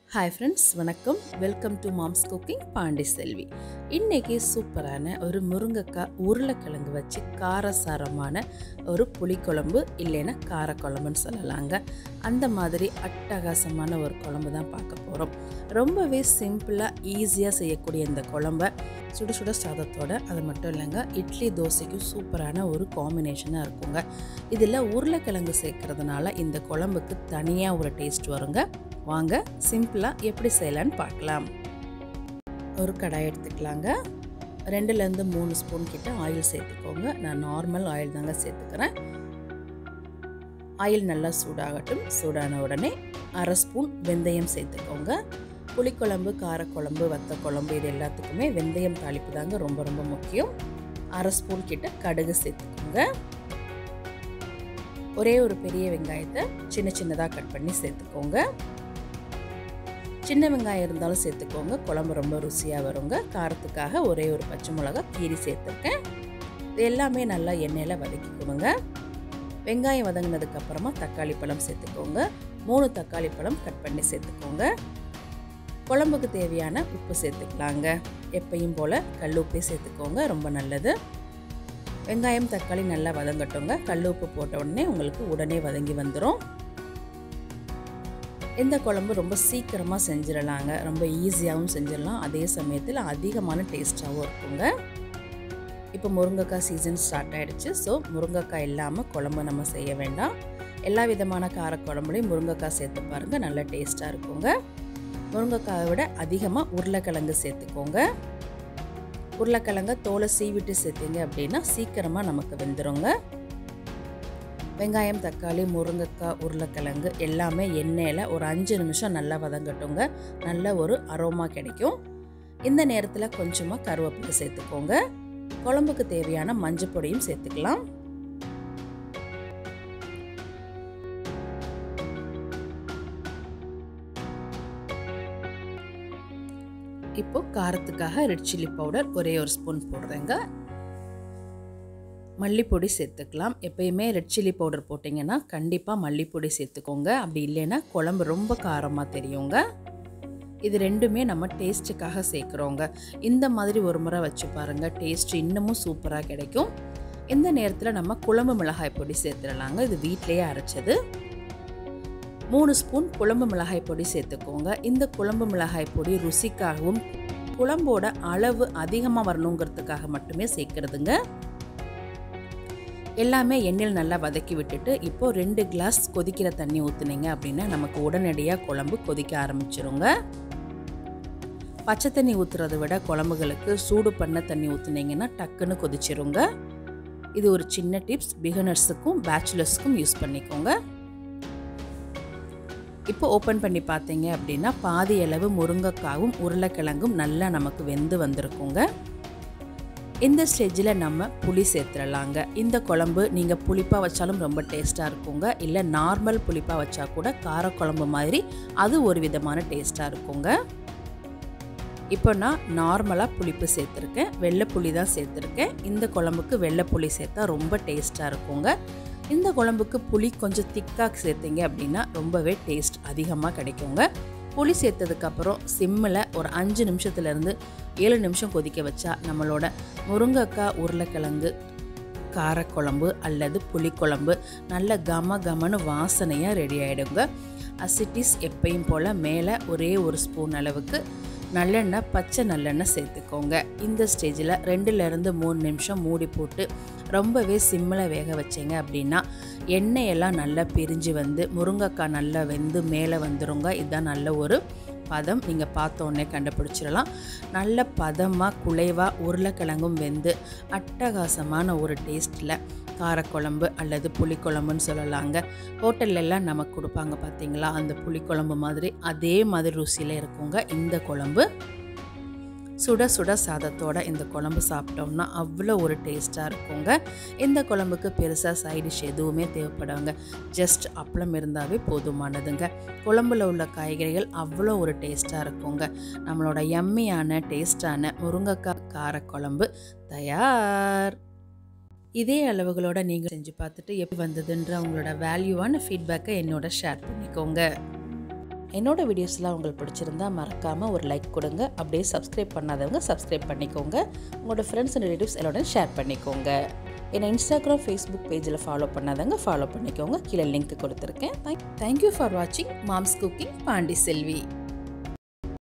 hi friends வணக்கம் welcome to mom's cooking Pandi Selvi இன்றைக்கி சூப்பரான ஒரு முருங்கைக்காய் உருளைக்கிழங்கு வச்சு காரசாரமான ஒரு புளிக்குழம்பு இல்லைன்னா காரக்குழம்புன்னு சொல்லலாங்க அந்த மாதிரி அட்டகாசமான ஒரு குழம்பு தான் பார்க்க போகிறோம் ரொம்பவே சிம்பிளாக ஈஸியாக செய்யக்கூடிய இந்த குழம்ப சுட சுட சாதத்தோட அது மட்டும் இல்லைங்க இட்லி தோசைக்கும் சூப்பரான ஒரு காம்பினேஷனாக இருக்குங்க இதில் உருளைக்கிழங்கு சேர்க்கறதுனால இந்த குழம்புக்கு தனியாக ஒரு டேஸ்ட் வருங்க வாங்க சிம்பிளாக எப்படி செய்யலான்னு பார்க்கலாம் ஒரு கடாய் எடுத்துக்கலாங்க ரெண்டுலேருந்து மூணு ஸ்பூன் கிட்ட ஆயில் சேர்த்துக்கோங்க நான் நார்மல் ஆயில் தாங்க சேர்த்துக்கிறேன் ஆயில் நல்லா சூடாகட்டும் சூடான உடனே அரை ஸ்பூன் வெந்தயம் சேர்த்துக்கோங்க புளிக்குழம்பு காரக்குழம்பு வத்த குழம்பு இது எல்லாத்துக்குமே வெந்தயம் தாளிப்பு தாங்க ரொம்ப ரொம்ப முக்கியம் அரை ஸ்பூன் கிட்ட கடுகு சேர்த்துக்கோங்க ஒரே ஒரு பெரிய வெங்காயத்தை சின்ன சின்னதாக கட் பண்ணி சேர்த்துக்கோங்க சின்ன வெங்காயம் இருந்தாலும் சேர்த்துக்கோங்க குழம்பு ரொம்ப ருசியாக வருங்க காரத்துக்காக ஒரே ஒரு பச்சை மிளகா கீரி சேர்த்துருக்கேன் இது எல்லாமே நல்லா எண்ணெயில் வதக்கி கொடுங்க வெங்காயம் வதங்கினதுக்கு அப்புறமா தக்காளி பழம் சேர்த்துக்கோங்க மூணு தக்காளி பழம் கட் பண்ணி சேர்த்துக்கோங்க குழம்புக்கு தேவையான உப்பு சேர்த்துக்கலாங்க எப்பையும் போல் கல் உப்பே சேர்த்துக்கோங்க ரொம்ப நல்லது வெங்காயம் தக்காளி நல்லா வதங்கட்டுங்க கல் உப்பு போட்ட உடனே உங்களுக்கு உடனே வதங்கி வந்துடும் இந்த குழம்பு ரொம்ப சீக்கிரமாக செஞ்சிடலாங்க ரொம்ப ஈஸியாகவும் செஞ்சிடலாம் அதே சமயத்தில் அதிகமான டேஸ்ட்டாகவும் இருக்குங்க இப்போ முருங்கைக்காய் சீசன் ஸ்டார்ட் ஆகிடுச்சு ஸோ முருங்கைக்காய் இல்லாமல் குழம்பு நம்ம செய்ய வேண்டாம் எல்லா விதமான காரக்குழம்புலையும் முருங்கைக்காய் சேர்த்து பாருங்கள் நல்ல டேஸ்ட்டாக இருக்குங்க முருங்கைக்காயை விட அதிகமாக உருளைக்கிழங்கு சேர்த்துக்கோங்க உருளைக்கிழங்க தோலை சீவிட்டு சேர்த்திங்க அப்படின்னா சீக்கிரமாக நமக்கு வெந்துருங்க வெங்காயம் தக்காளி முருங்கைக்காய் உருளைக்கிழங்கு எல்லாமே எண்ணெயில் ஒரு அஞ்சு நிமிஷம் நல்லா வதங்கட்டுங்க நல்ல ஒரு அரோமா கிடைக்கும் இந்த நேரத்தில் கொஞ்சமாக கருவேப்பிலை சேர்த்துக்கோங்க குழம்புக்கு தேவையான மஞ்சள் பொடியும் சேர்த்துக்கலாம் இப்போ காரத்துக்காக ரெட் சில்லி பவுடர் ஒரே ஒரு ஸ்பூன் போடுறேங்க மல்லிப்பொடி சேர்த்துக்கலாம் எப்பயுமே ரெட் சில்லி பவுடர் போட்டிங்கன்னா கண்டிப்பாக மல்லிப்பொடி சேர்த்துக்கோங்க அப்படி இல்லைன்னா குழம்பு ரொம்ப காரமாக தெரியுங்க இது ரெண்டுமே நம்ம டேஸ்ட்டுக்காக சேர்க்குறோங்க இந்த மாதிரி ஒரு முறை வச்சு பாருங்கள் டேஸ்ட் இன்னமும் சூப்பராக கிடைக்கும் இந்த நேரத்தில் நம்ம குழம்பு மிளகாய் பொடி சேர்த்துடலாங்க இது வீட்டிலேயே அரைச்சது மூணு ஸ்பூன் குழம்பு மிளகாய் பொடி சேர்த்துக்கோங்க இந்த குழம்பு மிளகாய் பொடி ருசிக்காகவும் குழம்போட அளவு அதிகமாக வரணுங்கிறதுக்காக மட்டுமே சேர்க்குறதுங்க எல்லாமே எண்ணெயில் நல்லா வதக்கி விட்டுட்டு இப்போது ரெண்டு கிளாஸ் கொதிக்கிற தண்ணி ஊற்றுனீங்க அப்படின்னா நமக்கு உடனடியாக குழம்பு கொதிக்க ஆரம்பிச்சிருங்க பச்சை தண்ணி ஊற்றுறதை விட குழம்புகளுக்கு சூடு பண்ண தண்ணி ஊற்றுனீங்கன்னா டக்குன்னு கொதிச்சிருங்க இது ஒரு சின்ன டிப்ஸ் பிகினர்ஸுக்கும் பேச்சுலர்ஸுக்கும் யூஸ் பண்ணிக்கோங்க இப்போ ஓப்பன் பண்ணி பார்த்தீங்க அப்படின்னா பாதி அளவு முருங்கைக்காவும் உருளைக்கிழங்கும் நல்லா நமக்கு வெந்து வந்திருக்குங்க இந்த ஸ்டேஜில் நம்ம புளி சேர்த்துடலாங்க இந்த குழம்பு நீங்கள் புளிப்பாக வச்சாலும் ரொம்ப டேஸ்ட்டாக இருக்குங்க இல்லை நார்மல் புளிப்பாக வச்சா கூட காரக்குழம்பு மாதிரி அது ஒரு விதமான டேஸ்ட்டாக இருக்குங்க இப்போ நான் நார்மலாக புளிப்பு சேர்த்துருக்கேன் வெள்ளை புளி தான் சேர்த்துருக்கேன் இந்த குழம்புக்கு வெள்ளை புளி சேர்த்தா ரொம்ப டேஸ்ட்டாக இருக்குங்க இந்த குழம்புக்கு புளி கொஞ்சம் திக்காக சேர்த்திங்க அப்படின்னா ரொம்பவே டேஸ்ட் அதிகமாக கிடைக்குங்க புளி சேர்த்ததுக்கப்புறம் சிம்மில் ஒரு அஞ்சு நிமிஷத்துலேருந்து ஏழு நிமிஷம் கொதிக்க வச்சா நம்மளோட முருங்கைக்காய் உருளைக்கிழங்கு காரக்குழம்பு அல்லது புளிக்குழம்பு நல்ல கம கமனு வாசனையாக ரெடி ஆகிடுங்க அசிட்டிஸ் எப்பயும் போல் மேலே ஒரே ஒரு ஸ்பூன் அளவுக்கு நல்லெண்ணெய் பச்சை நல்லெண்ணெய் சேர்த்துக்கோங்க இந்த ஸ்டேஜில் ரெண்டுலேருந்து மூணு நிமிஷம் மூடி போட்டு ரொம்பவே சிம்மில் வேக வச்சிங்க அப்படின்னா எண்ணெயெல்லாம் நல்லா பிரிஞ்சு வந்து முருங்கைக்காய் நல்லா வெந்து மேலே வந்துருங்க இதுதான் நல்ல ஒரு பதம் நீங்கள் பார்த்தோன்னே கண்டுபிடிச்சிடலாம் நல்ல பதமாக குலைவாக உருளைக்கிழங்கும் வெந்து அட்டகாசமான ஒரு டேஸ்ட்டில் காரக்குழம்பு அல்லது புளிக்குழம்புன்னு சொல்லலாங்க ஹோட்டல்லலாம் நமக்கு கொடுப்பாங்க பார்த்தீங்களா அந்த புளிக்குழம்பு மாதிரி அதே மாதிரி ருசியில் இருக்குங்க இந்த குழம்பு சுட சுட சாதத்தோட இந்த குழம்பு சாப்பிட்டோம்னா அவ்வளோ ஒரு டேஸ்ட்டாக இருக்குங்க இந்த குழம்புக்கு பெருசாக சைடிஷ் எதுவுமே தேவைப்படாங்க ஜஸ்ட் அப்பளம் இருந்தாவே போதுமானதுங்க குழம்புல உள்ள காய்கறிகள் அவ்வளோ ஒரு டேஸ்ட்டாக இருக்குங்க நம்மளோட எம்மியான டேஸ்டான முருங்கைக்காய் காரக்குழம்பு தயார் இதே அளவுகளோட நீங்கள் செஞ்சு பார்த்துட்டு எப்படி வந்ததுன்ற உங்களோட வேல்யூவான ஃபீட்பேக்கை என்னோட ஷேர் பண்ணிக்கோங்க என்னோட வீடியோஸ்லாம் உங்களுக்கு பிடிச்சிருந்தா மறக்காமல் ஒரு லைக் கொடுங்க அப்படியே சப்ஸ்கிரைப் பண்ணாதவங்க சப்ஸ்கிரைப் பண்ணிக்கோங்க உங்களோட ஃப்ரெண்ட்ஸ் அண்ட் ரிலேட்டிவ்ஸ் எல்லாரோட ஷேர் பண்ணிக்கோங்க என்னை இன்ஸ்டாகிராம் ஃபேஸ்புக் பேஜில் ஃபாலோ பண்ணாதவங்க ஃபாலோ பண்ணிக்கோங்க கீழே லிங்க் கொடுத்துருக்கேன் தேங்க்யூ ஃபார் வாட்சிங் மாம்ஸ் குக்கிங் பாண்டி செல்வி